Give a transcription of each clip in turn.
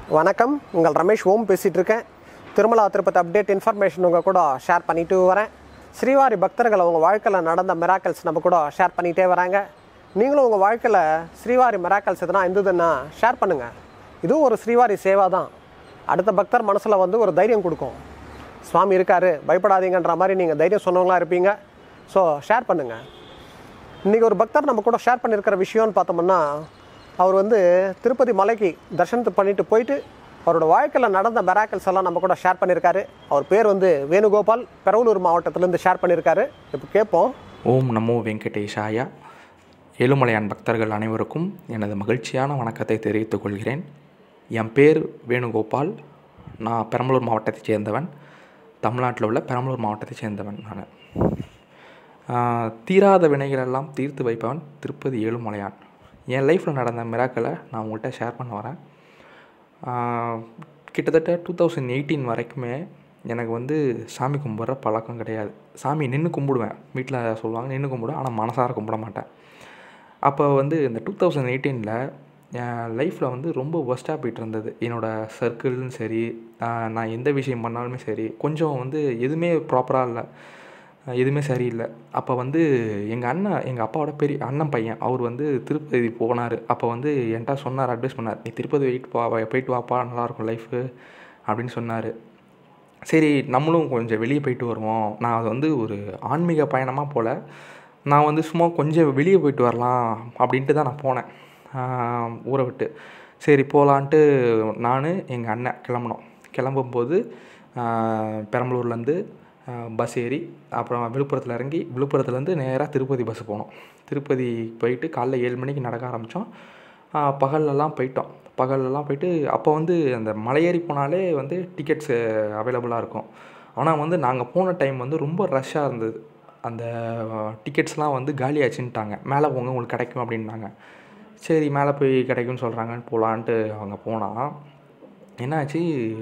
வணக்கம் உங்கள் ரமேஷ் ஓம் பேசிகிட்டு இருக்கேன் திருமலா திருப்பதி அப்டேட் இன்ஃபர்மேஷன் உங்கள் கூட ஷேர் பண்ணிட்டு வரேன் ஸ்ரீவாரி பக்தர்கள் அவங்க வாழ்க்கையில் நடந்த மிராக்கல்ஸ் நம்ம கூட ஷேர் பண்ணிகிட்டே வராங்க நீங்களும் உங்கள் வாழ்க்கையில் ஸ்ரீவாரி மிராக்கல்ஸ் எதனா இருந்ததுன்னா ஷேர் பண்ணுங்கள் இதுவும் ஒரு ஸ்ரீவாரி சேவா தான் அடுத்த பக்தர் மனசில் வந்து ஒரு தைரியம் கொடுக்கும் சுவாமி இருக்காரு பயப்படாதீங்கன்ற மாதிரி நீங்கள் தைரியம் சொன்னவங்களா இருப்பீங்க ஸோ ஷேர் பண்ணுங்கள் இன்றைக்கி ஒரு பக்தர் நம்ம கூட ஷேர் பண்ணியிருக்கிற விஷயம்னு பார்த்தோம்னா அவர் வந்து திருப்பதி மலைக்கு தரிசனத்தை பண்ணிட்டு போயிட்டு அவரோட வாழ்க்கையில் நடந்த மெராக்கல்ஸ் எல்லாம் நம்ம கூட ஷேர் பண்ணியிருக்காரு அவர் பேர் வந்து வேணுகோபால் பெரவலூர் மாவட்டத்திலேருந்து ஷேர் பண்ணியிருக்காரு இப்போ கேட்போம் ஓம் நமோ வெங்கடேஷாய ஏழுமலையான் பக்தர்கள் அனைவருக்கும் எனது மகிழ்ச்சியான வணக்கத்தை தெரிவித்துக் கொள்கிறேன் என் பேர் வேணுகோபால் நான் பெரம்பலூர் மாவட்டத்தைச் சேர்ந்தவன் தமிழ்நாட்டில் உள்ள பெரம்பலூர் மாவட்டத்தைச் சேர்ந்தவன் நான் ஆஹ், தீராத வினைகளெல்லாம் தீர்த்து வைப்பவன் திருப்பதி ஏழுமலையான் என் லைஃப்பில் நடந்த மிராக்களை நான் உங்கள்கிட்ட ஷேர் பண்ண வரேன் ஆஹ், கிட்டத்தட்ட டூ தௌசண்ட் எயிட்டீன் வரைக்குமே எனக்கு வந்து சாமி கும்பிட்ற பழக்கம் கிடையாது சாமி நின்று கும்பிடுவேன் வீட்டில் சொல்லுவாங்க நின்று கும்பிடுவேன் ஆனால் மனசார கும்பிட மாட்டேன் அப்போ வந்து இந்த டூ தௌசண்ட் எயிட்டீனில் என் லைஃப்பில் வந்து ரொம்ப ஒஸ்ட்டாக போயிட்டு இருந்தது என்னோடய சர்க்கிள்னு சரி ஆஹ், நான் எந்த விஷயம் பண்ணாலுமே சரி கொஞ்சம் வந்து எதுவுமே ப்ராப்பராக இல்லை எதுவுமே சரியில்லை அப்போ வந்து எங்கள் அண்ணன் எங்கள் அப்பாவோட பெரிய அண்ணன் பையன் அவர் வந்து திருப்பதி போனார் அப்போ வந்து என்கிட்ட சொன்னார் அட்வைஸ் பண்ணார் நீ திருப்பதி போயிட்டு வா போயிட்டு வாப்பா நல்லாயிருக்கும் லைஃபு அப்படின்னு சொன்னார் சரி நம்மளும் கொஞ்சம் வெளியே போயிட்டு வருவோம் நான் அது வந்து ஒரு ஆன்மீக பயணமாக போல் நான் வந்து சும்மா கொஞ்சம் வெளியே போயிட்டு வரலாம் அப்படின்ட்டு தான் நான் போனேன் ஆஹ் ஊரை விட்டு சரி போகலான்ட்டு நான் எங்கள் அண்ணன் கிளம்புனோம் கிளம்பும்போது ஆஹ் பெரம்பலூர்லேருந்து பஸ் ஏறி அப்புறம் விழுப்புரத்தில் இறங்கி விழுப்புரத்துலேருந்து நேராக திருப்பதி பஸ் போனோம் திருப்பதி போயிட்டு காலைல ஏழு மணிக்கு நடக்க ஆரம்பித்தோம் பகல்லலாம் போயிட்டோம் பகல்லலாம் போயிட்டு அப்போ வந்து அந்த மலையேறி போனாலே வந்து டிக்கெட்ஸ் அவைலபிளாக இருக்கும் ஆனால் வந்து நாங்கள் போன டைம் வந்து ரொம்ப ரஷ்ஷாக இருந்தது அந்த டிக்கெட்ஸ்லாம் வந்து காலியாச்சுன்ட்டாங்க மேலே போங்க உங்களுக்கு கிடைக்கும் அப்படின்னாங்க சரி மேலே போய் கிடைக்கும்னு சொல்கிறாங்கன்னு போகலான்ட்டு அவங்க போனால் என்னாச்சு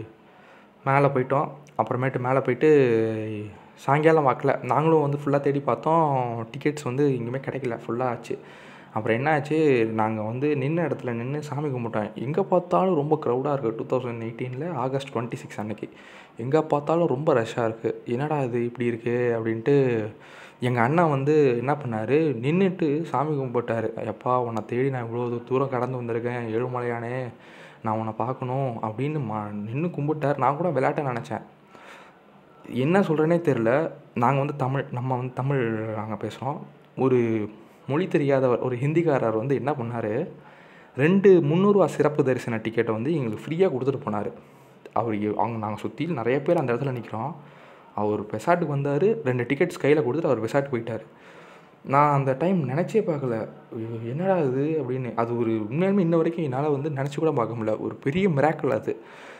மேலே போயிட்டோம் அப்புறமேட்டு மேலே போயிட்டு சாயங்காலம் வாக்கில் நாங்களும் வந்து ஃபுல்லாக தேடி பார்த்தோம் டிக்கெட்ஸ் வந்து எங்கேயுமே கிடைக்கல ஃபுல்லாக ஆச்சு அப்புறம் என்ன ஆச்சு நாங்கள் வந்து நின்ன இடத்துல நின்று சாமி கும்பிட்டோம் எங்கே பார்த்தாலும் ரொம்ப க்ரௌடாக இருக்குது டூ தௌசண்ட் எயிட்டீனில் ஆகஸ்ட் டுவெண்ட்டி சிக்ஸ் அன்னைக்கு எங்கே பார்த்தாலும் ரொம்ப ரஷ்ஷாக இருக்குது என்னடா இது இப்படி இருக்குது அப்படின்ட்டு எங்கள் அண்ணன் வந்து என்ன பண்ணார் நின்றுட்டு சாமி கும்பிட்டாரு எப்பா உன்னை தேடி நான் இவ்வளோ தூரம் கடந்து வந்திருக்கேன் ஏழுமலையானே நான் உன்னை பார்க்கணும் அப்படின்னு மா நின்று கும்பிட்டார் நான் கூட விளையாட்ட நினச்சேன் என்ன சொல்கிறேனே தெரில நாங்கள் வந்து தமிழ் நம்ம வந்து தமிழ் நாங்கள் பேசுகிறோம் ஒரு மொழி தெரியாதவர் ஒரு ஹிந்திக்காரர் வந்து என்ன பண்ணார் ரெண்டு முந்நூறுரூவா சிறப்பு தரிசன டிக்கெட்டை வந்து எங்களுக்கு ஃப்ரீயாக கொடுத்துட்டு போனார் அவர் எ- அவங்க நாங்கள் சுற்றி நிறைய பேர் அந்த இடத்துல நிற்கிறோம் அவர் பெசாட்டுக்கு வந்தார் ரெண்டு டிக்கெட்ஸ் கையில் கொடுத்துட்டு அவர் பெசாட்டு போயிட்டார் நான் அந்த டைம் நினச்சே பார்க்கல ஐயோ, என்னடா இது அப்படின்னு அது ஒரு உண்மையாலுமே இன்ன வரைக்கும் என்னால் வந்து நினச்சி கூட பார்க்க முடியல ஒரு பெரிய மிராக்கிள் அது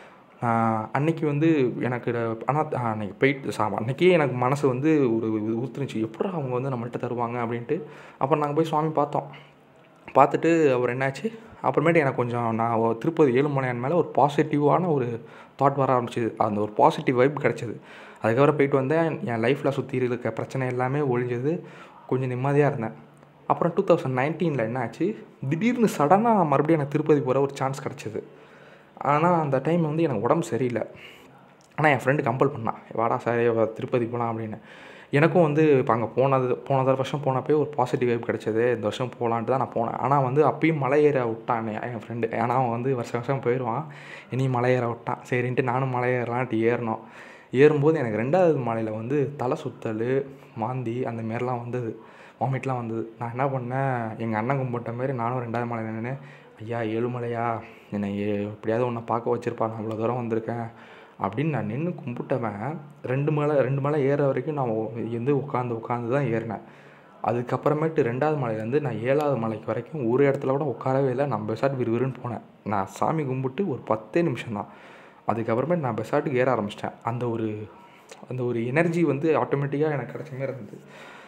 ஆஹ் அன்னைக்கு வந்து எனக்கு ஆனால் அன்னைக்கு போயிட்டு சா அன்னைக்கே எனக்கு மனசு வந்து ஒரு ஊத்துனுச்சு எப்படா அவங்க வந்து நம்மள்ட்ட தருவாங்க அப்படின்ட்டு அப்புறம் நாங்கள் போய் சுவாமி பார்த்தோம் பார்த்துட்டு அவர் என்னாச்சு அப்புறமேட்டு எனக்கு கொஞ்சம் நான் ஒரு திருப்பதி ஏழுமலையான் மேலே ஒரு பாசிட்டிவான ஒரு தாட் வர ஆரம்பிச்சிது அந்த ஒரு பாசிட்டிவ் வைப் கிடச்சிது அதுக்கப்புறம் போயிட்டு வந்தேன் என் லைஃப்பில் சுற்றி இருக்க பிரச்சனை எல்லாமே ஒழிஞ்சது கொஞ்சம் நிம்மதியாக இருந்தேன் அப்புறம் டூ தௌசண்ட் நைன்டீனில் என்ன ஆச்சு திடீர்னு சடனாக மறுபடியும் எனக்கு திருப்பதி போகிற ஒரு சான்ஸ் கிடச்சிது ஆனால் அந்த டைம் வந்து எனக்கு உடம்பு சரியில்லை ஆனால் என் ஃப்ரெண்டு கம்பல் பண்ணான் வாடா சார் திருப்பதி போகலாம் அப்படின்னு எனக்கும் வந்து இப்போ அங்கே போனது போன தடவை வருஷம் போனப்போ ஒரு பாசிட்டிவ் வைப் கிடச்சது இந்த வருஷம் போகலான்ட்டு தான் நான் போனேன் ஆனால் வந்து அப்பயும் மலை ஏற விட்டான் என்னை, என் ஃப்ரெண்டு ஏன்னா அவன் வந்து வருஷம் வருஷம் போயிடுவான் இனியும் மலை ஏற விட்டான் சரின்ட்டு நானும் மலை ஏறலான்ட்டு ஏறினோம் ஏறும்போது எனக்கு ரெண்டாவது மலையில் வந்து தலை சுத்தல் மாந்தி அந்த மாரிலாம் வந்தது வாமிட்லாம் வந்தது நான் என்ன பண்ணேன் எங்கள் அண்ணன் கும்பிட்ட மாதிரி நானும் ரெண்டாவது மலையில் நின்று ஐயா ஏழுமலையா என்னை ஏ- எப்படியாவது உன்னை பார்க்க வச்சிருப்பா நான் அவ்வளோ தூரம் வந்திருக்கேன் அப்படின்னு நான் நின்று கும்பிட்டவன் ரெண்டு மலை ரெண்டு மலை ஏற வரைக்கும் நான் வந்து உட்காந்து உட்காந்து தான் ஏறினேன் அதுக்கப்புறமேட்டு ரெண்டாவது மலையிலேருந்து நான் ஏழாவது மலைக்கு வரைக்கும் ஒரு இடத்துல கூட உட்காரவே இல்லை நான் பெசாட் விறுவிறுன்னு போனேன் நான் சாமி கும்பிட்டு ஒரு பத்தே நிமிஷம் தான் அதுக்கப்புறமேட்டு நான் பெசாட்டுக்கு ஏற ஆரம்பிச்சிட்டேன் அந்த ஒரு அந்த ஒரு எனர்ஜி வந்து ஆட்டோமேட்டிக்காக எனக்கு கிடைச்ச மாதிரி இருந்தது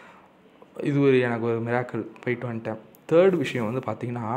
இது ஒரு எனக்கு ஒரு மிராக்கிள் போயிட்டு வந்துட்டேன் தேர்ட் விஷயம் வந்து பார்த்திங்கன்னா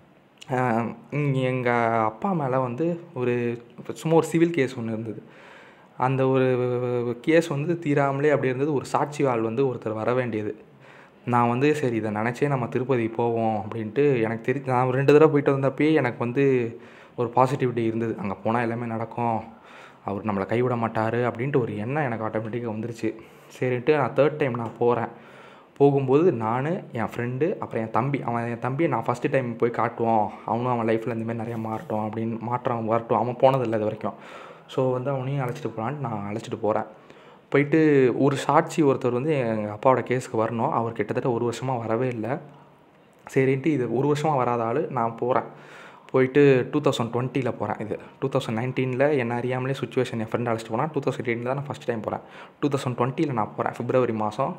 எங்கள் அப்பா மேலே வந்து ஒரு சும்மா ஒரு சிவில் கேஸ் ஒன்று இருந்தது அந்த ஒரு கேஸ் வந்து தீராமலே அப்படி இருந்தது ஒரு சாட்சி ஆள் வந்து ஒருத்தர் வர வேண்டியது நான் வந்து சரி இதை நினச்சே நம்ம திருப்பதி போவோம் அப்படின்ட்டு எனக்கு தெரி நான் ரெண்டு தடவை போயிட்டு வந்தப்பயே எனக்கு வந்து ஒரு பாசிட்டிவிட்டி இருந்தது அங்கே போனால் எல்லாமே நடக்கும் அவர் நம்மளை கைவிட மாட்டார் அப்படின்ட்டு ஒரு எண்ணம் எனக்கு ஆட்டோமேட்டிக்காக வந்துருச்சு சரின்ட்டு நான் தேர்ட் டைம் நான் போகிறேன் போகும்போது நான் என் ஃப்ரெண்டு அப்புறம் என் தம்பி அவன் என் தம்பியை நான் ஃபஸ்ட்டு டைம் போய் காட்டுவோம் அவனும் அவன் லைஃப்பில் இந்தமாதிரி நிறையா மாறட்டும் அப்படின்னு மாற்றம் வரட்டும் அவன் போனதில்லை இது வரைக்கும் ஸோ வந்து அவனையும் அழைச்சிட்டு போகலான்ட்டு நான் அழைச்சிட்டு போகிறேன் போயிட்டு ஒரு சாட்சி ஒருத்தர் வந்து எங்கள் அப்பாவோட கேஸுக்கு வரணும் அவர் கிட்டத்தட்ட ஒரு வருஷமாக வரவே இல்லை சரின்ட்டு இது ஒரு வருஷமாக வராத ஆள் நான் போகிறேன் போயிட்டு டூ தௌசண்ட் டுவெண்ட்டியில் போகிறேன் இது டூ தௌசண்ட் நைன்டீனில் என்ன அறியாமலே சுச்சுவேஷன் என் ஃப்ரெண்ட் அழைச்சிட்டு போனால் டூ தௌசண்ட் எயிட்டீனில் தான் நான் ஃபஸ்ட் டைம் போகிறேன் டூ தௌசண்ட் டுவெண்ட்டியில் நான் போகிறேன் பிப்ரவரி மாதம்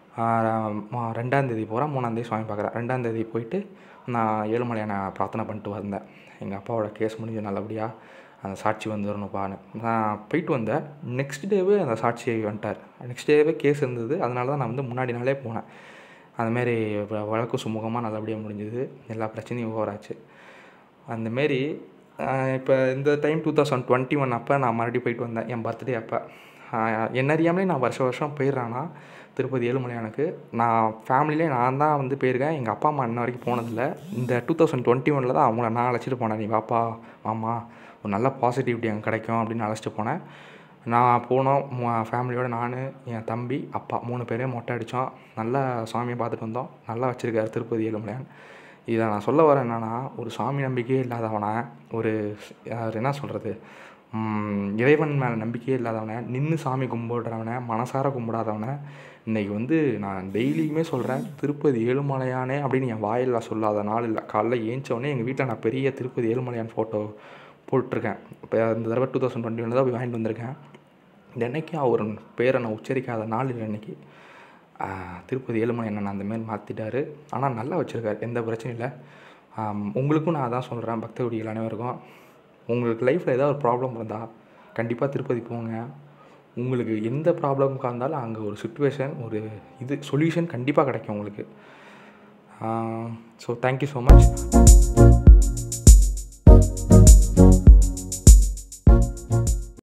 ரெண்டாந்தேதி போகிறேன் மூணாந்தேதி சுவாமி பார்க்குறேன் ரெண்டாந்தேதி போயிட்டு நான் ஏழுமலையான பிரார்த்தனை பண்ணிட்டு வந்தேன் எங்கள் அப்பாவோட கேஸ் முடிஞ்சு நல்லபடியாக அந்த சாட்சி வந்துடணுப்பான்னு நான் போயிட்டு வந்தேன் நெக்ஸ்ட் டேவே அந்த சாட்சி வந்துட்டார் நெக்ஸ்ட் டேவே கேஸ் இருந்தது அதனால தான் நான் வந்து முன்னாடி நாளே போனேன் அந்தமாரி வழக்கு சுமூகமாக நல்லபடியாக முடிஞ்சுது எல்லா பிரச்சனையும் ஓவர் ஆச்சு அந்தமாரி இப்போ இந்த time two thousand twenty one அப்போ நான் மறுபடியும் போயிட்டு வந்தேன் என் பர்த்டே அப்போ என்ன அறியாமலே நான் வருஷம் வருஷம் போயிடுறேன்னா திருப்பதி ஏழுமலையானுக்கு நான் ஃபேமிலியிலே நான் தான் வந்து போயிருக்கேன் எங்கள் அப்பா அம்மா இன்ன வரைக்கும் போனதில்லை இந்த டூ தௌசண்ட் டுவெண்ட்டி ஒனில் தான் அவங்கள நான் அழைச்சிட்டு போனேன் நீ வாப்பா மாமா ஒரு நல்ல பாசிட்டிவிட்டி அங்கே கிடைக்கும் அப்படின்னு அழைச்சிட்டு போனேன் நான் போனோம் ஃபேமிலியோடு நான் என் தம்பி அப்பா மூணு பேரே மொட்டை அடித்தோம் நல்லா சாமியை பார்த்துட்டு வந்தோம் நல்லா வச்சுருக்காரு திருப்பதி ஏழுமலையான் இதை நான் சொல்ல வரேன் என்னென்னா ஒரு சாமி நம்பிக்கையே இல்லாதவனை ஒரு அவர் என்ன சொல்கிறது இறைவன் மேலே நம்பிக்கையே இல்லாதவனை நின்று சாமி கும்பிடுறவனை மனசார கும்பிடாதவனை இன்றைக்கி வந்து நான் டெய்லியுமே சொல்கிறேன் திருப்பதி ஏழுமலையானே அப்படின்னு என் வாயில் சொல்லாத நாள் இல்லை காலைல ஏஞ்சவொடனே எங்கள் வீட்டில் நான் பெரிய திருப்பதி ஏழுமலையான் ஃபோட்டோ போட்டிருக்கேன் இப்போ இந்த தடவை டூ தௌசண்ட் டுவெண்ட்டி ஒன் தான் போய் வாங்கிட்டு வந்திருக்கேன் தினைக்கும் அவர் பேரை நான் உச்சரிக்காத நாள் இல்லை இன்றைக்கி திருப்பதி ஏழுமலை என்ன அந்தமாரி மாற்றிட்டாரு ஆனால் நல்லா வச்சுருக்காரு எந்த பிரச்சனையும் இல்லை உங்களுக்கும் நான் அதான் சொல்கிறேன் பக்தகுடிகள் அனைவருக்கும் உங்களுக்கு லைஃப்பில் ஏதாவது ஒரு ப்ராப்ளம் இருந்தால் கண்டிப்பாக திருப்பதி போங்க உங்களுக்கு எந்த ப்ராப்ளமுக்காக இருந்தாலும் அங்கே ஒரு சுச்சுவேஷன் ஒரு இது சொல்யூஷன் கண்டிப்பாக கிடைக்கும் உங்களுக்கு ஸோ தேங்க்யூ ஸோ மச்